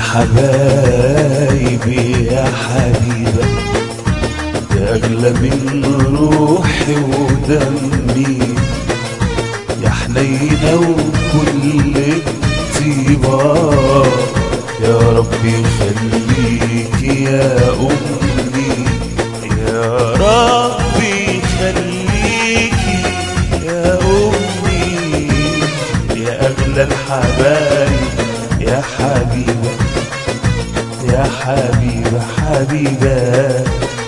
الحبايبي يا حبيبة يا أغلى من روحي ودمي يا حنينة وكل طيبة يا ربي خليك يا أمي يا ربي خليك يا أمي يا أغلى الحبايب يا حبيبة يا حبيبة حبيبة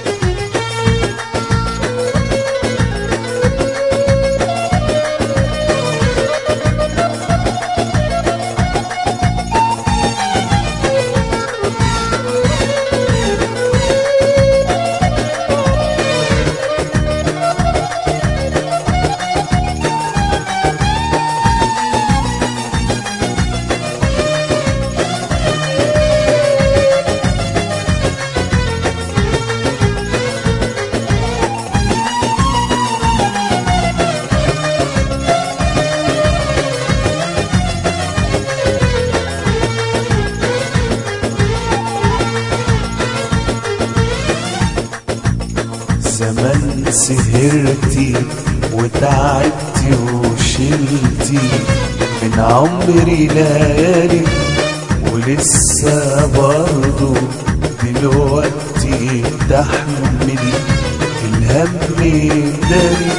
زمان سهرتي وتعبتي وشلتي من عمري ليالي ولسه برضو دلوقتي تحملي الهم داري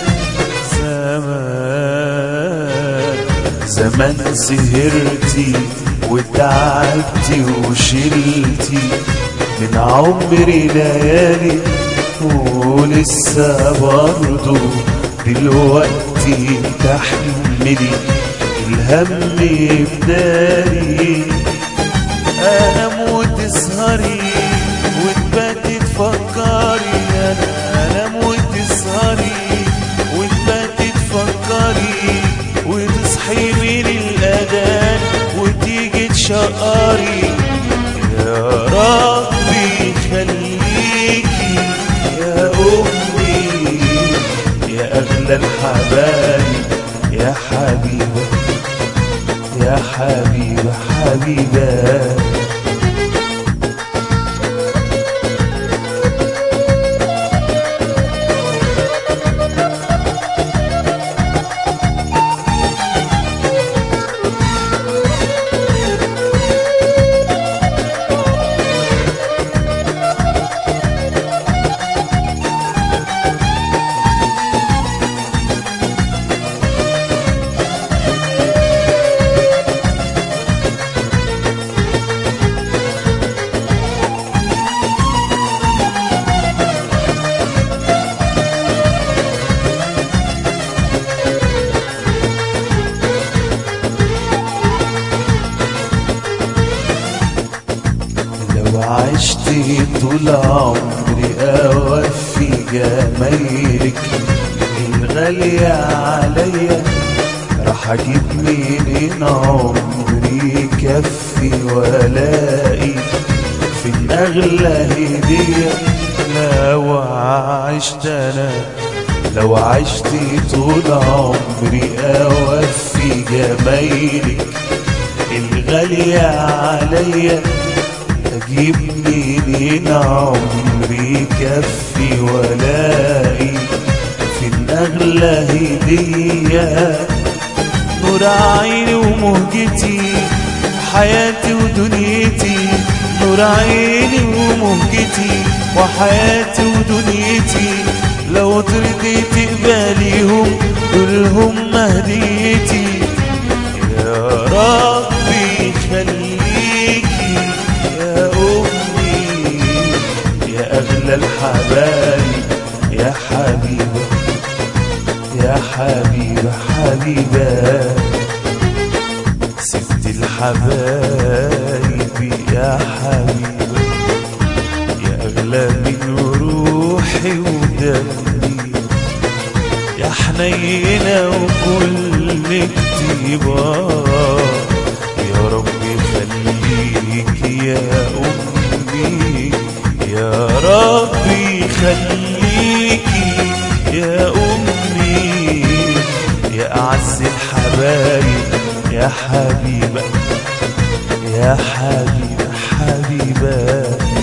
زمان زمان سهرتي وتعبتي وشلتي من عمري ليالي ولسه برضو دلوقتي تحملي الهم بداري انام وتسهري وتباتي تفكري انا انام وتسهري وتباتي تفكري وتصحي من الاذان وتيجي تشقري يا ربي خليكي يا أمي يا أغلى الحبايب يا حبيبة يا حبيبة حبيبة لو عشت طول عمري أوفي جمايلك الغالية عليا راح أجيب منين عمري كفي ولاقي في الأغلى هدية لو عشت أنا لو عشت طول عمري أوفي جمايلك الغالية عليا اجيب منين عمري كفي ولاقي في الاغلى هديه نور عيني ومهجتي حياتي ودنيتي نور عيني ومهجتي وحياتي ودنيتي لو ترضي تقبليهم دول هم هديتي يا ربي خليكي يا أمي يا أغلى الحبايب يا حبيبة يا حبيبة حبيبة ست الحبايب يا حبيبة يا أغلى من روحي ودمي يا حنينة وكل كتيبة يا ربي خليك يا أمي يا ربي خليك يا أمي يا أعز الحبايب يا حبيبة يا حبيبة يبان